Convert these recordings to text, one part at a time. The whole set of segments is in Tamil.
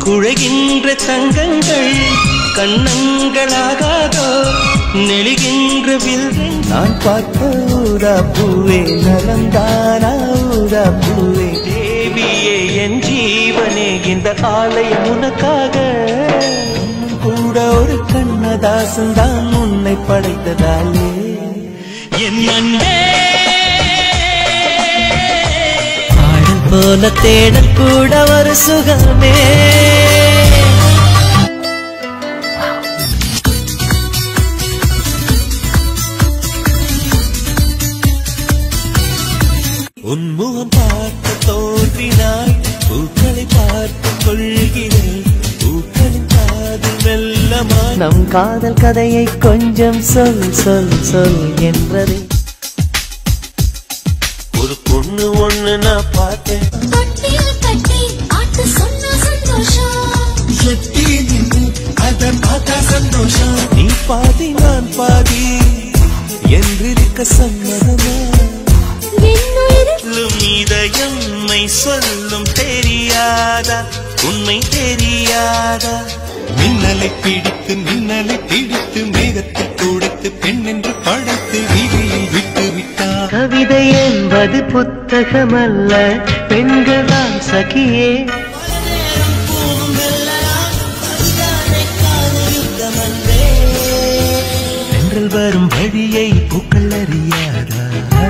குழைகின்ற தங்கங்கள் கண்ணங்களாகாதோ நெளிகின்ற வில்கள் நான் பார்த்த ஊதா பூவே நலந்தானா ஊதா பூவே தேவியே என் ஜீவனே இந்த ஆலயம் உனக்காக இன்னும் கூட ஒரு கண்ணதாசன் தான் உன்னை படைத்ததாலே என் அன்பே பாடல் போல தேடல் கூட ஒரு சுகமே உன்முகம் பார்த்து தோன்றினாய் பூக்களை பார்த்து கொள்கிறேன் பூக்களின் காதல் வெள்ளமாய் நம் காதல் கதையை கொஞ்சம் சொல் சொல் சொல் என்றதே ஒரு பொண்ணு ஒண்ணு நான் பார்த்தேன் தொட்டில் கட்டி ஆட்டு சொன்ன சந்தோஷம் எட்டி நின்று அதை பார்த்தா சந்தோஷம் நீ பாதி நான் பாதி என்றிருக்க சம்மதமா விண்ணுயிரில் சொல்லும் இதயம் உண்மை சொல்லும் தெரியாதா உண்மை தெரியாதா மின்னலை பிடித்து மின்னலை பிடித்து மேகத்தை கொடுத்து பெண் என்று படைத்து விதியில் விட்டு விட்டார் கவிதை என்பது புத்தகமல்ல பெண்களாம் சகியே தென்றல் வரும் வழியை பூக்கள் அறியாதா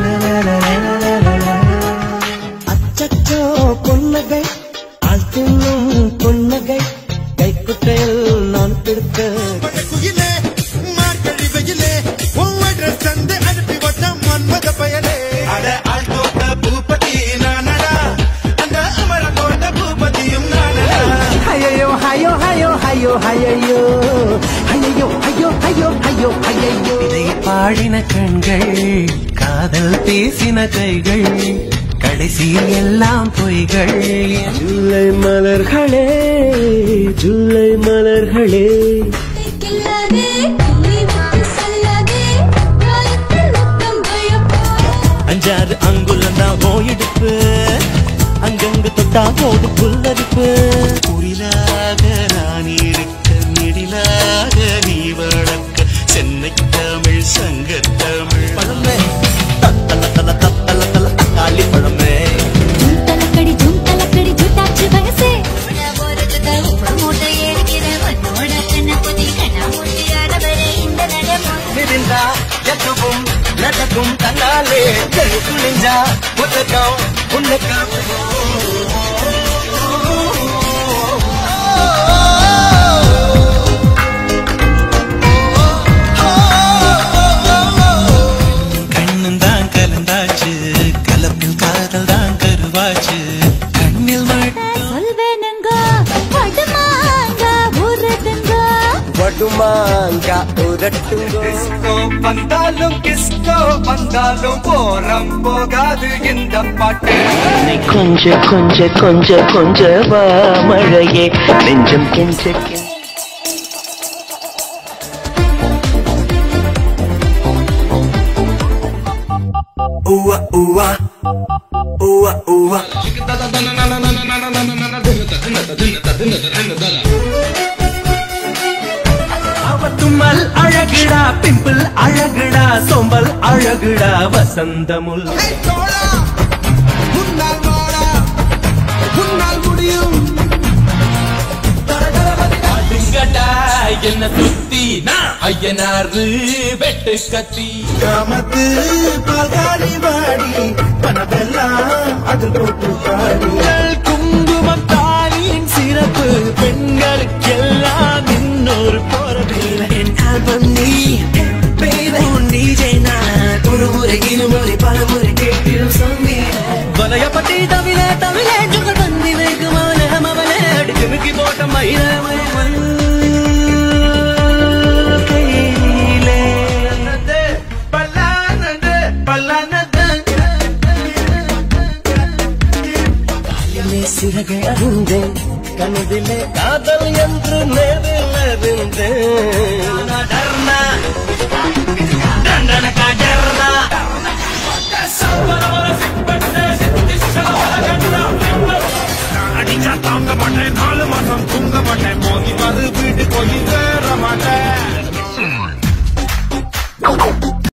அச்சச்சோ பொன்னகை ஆழ்த்தும் பொன்னகை கைக்குட்டையில் நான் பிடிக்க குயிலே மார்கழி வெயிலே ஒவ்வொரு சந்தை அனுப்பி வட்ட மன்மத பயலே அட ஆழ்த்தோட்ட பூபதி நானடா அந்த அமர கோட்ட பூபதியும் நானடா ஐயோ ஐயோ ஐயோ ஐயோ ஐயோ ஐயோ ஐயோ ஐயோ ஐயோ ஐயோ இதை பாடின கண்கள் காதல் பேசின கைகள் கடைசியில் எல்லாம் பொய்கள் ஜூலை மலர்களே ஜூலை மலர்களே கில்லாதே கிள்ளி விட்டு செல்லாதே காயத்தில் முத்தம் பயப்பா அஞ்சாறு அங்குலம் தான் போயிடுப்பு அங்கங்கு தொட்டா போது புல்லரிப்பு புரிலாக நான் இருக்க நெடிலாக நீ வளர்க்க சென்னை தமிழ் சங்க தமிழ் பழமே தத்தல தல தத்தல தல தக்காளி பழமே ஜூம் தலக்கடி ஜூம் தலக்கடி ஜூட்டாச்சு வயசே போறது உப்பு மூட்டை ஏறுகிற உன்னோட கண்ண புதி கண்ண மூட்டி ஆடவரே இந்த நடமா மிதிந்தா எதுவும் நடக்கும் தன்னாலே துணிஞ்சா உலகம் உனக்கம் கண்ணும் தான் கலந்தாச்சு கலப்பில் காதல் தான் கருவாச்சு கண்ணில் மட்டும் சொல்வேனுங்க படுமாங்க உருதுங்க வடுமாங்கா உரட்டுங்கோ கிஸ்கோ வந்தாலும் கிஸ்கோ வந்தாலும் போறம் போகாது இந்த பாட்டு நீ கொஞ்ச கொஞ்ச கொஞ்ச கொஞ்ச வா மழையே நெஞ்சம் கெஞ்ச கெஞ்ச ஊவா ஊவா ஊவா ஊவா அவ தும்மல் அழகுடா பிம்பிள் அழகுடா சோம்பல் அழகுடா வசந்தமுல் முன்னால் வாடா முன்னால் முடியும் அடுங்கடா என்ன சுத்தி நான் ஐயனாரு வெட்டு கத்தி கிராமத்து பால்காரி வாடி பணமெல்லாம் அது போட்டு பாடி குங்குமம் தாலியின் சிறப்பு பெண்களுக்கெல்லாம் இன்னொரு போறதில்லை என் ஆல்பம் நீ உன் DJ நான் ஒரு முறை இருமுறை பல முறை கேட்டிடும் சொல்லி வலையப்பட்டி தவிர தவிர ஜுகல் பந்தி வைக்கும் அவன அவனே அடிச்சுமுக்கி போட்ட மயில கையிலே பல்லானது பல்லானது காலிலே சிறகை அறிந்தேன் கனவிலே காதல் என்று நேரில் அறிந்தேன் டர்னா டண்டனக்கா டர்னா அடிச்சா தாங்க மாட்டேன் நாலு மாசம் தூங்க மாட்டேன் மோதி வருது